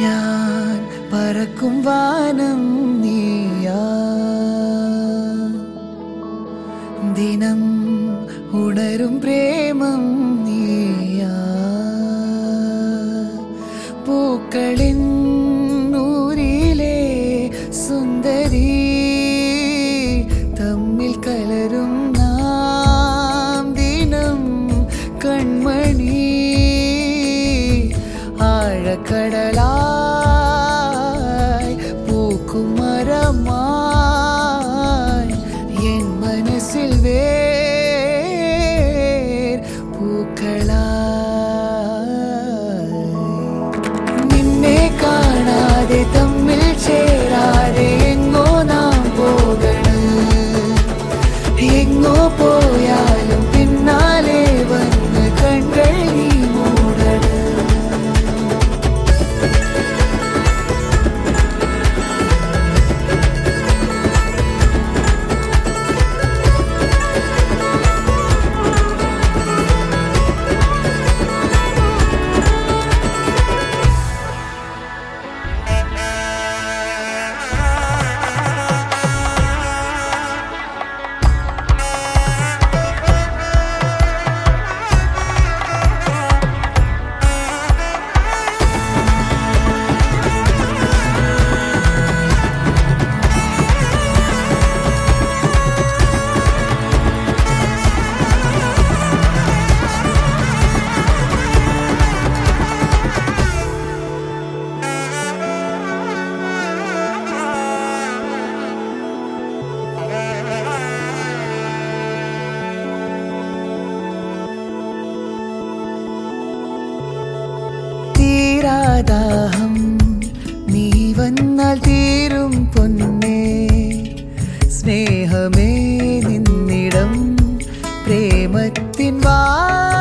ഞാൻ പറക്കും വാനം നീയാ ദിനം ഉണരും പ്രേമം നീയാ പൂക്കളിൻ നൂരിലെ സുന്ദരി തമ്മിൽ കലരും നാം ദിനം കൺമണി ആഴക്കടലായി പൂക്കും മരമായി എൻ മനസ്സിൽ വേർ പൂക്കളായി നിന്നെ കാണാതെ തമ്മിൽ ചേരാതെ എങ്ങോ നാം പോകണം എങ്ങോ പോയാലും പിന്നാലെ വന്ന് കൺകൾ നീ മൂടണം തീരാദാഹം നീ വന്നാൽ തീരും പൊന്നേ സ്നേഹമേ നിന്നിടം പ്രേമത്തിൻ വാ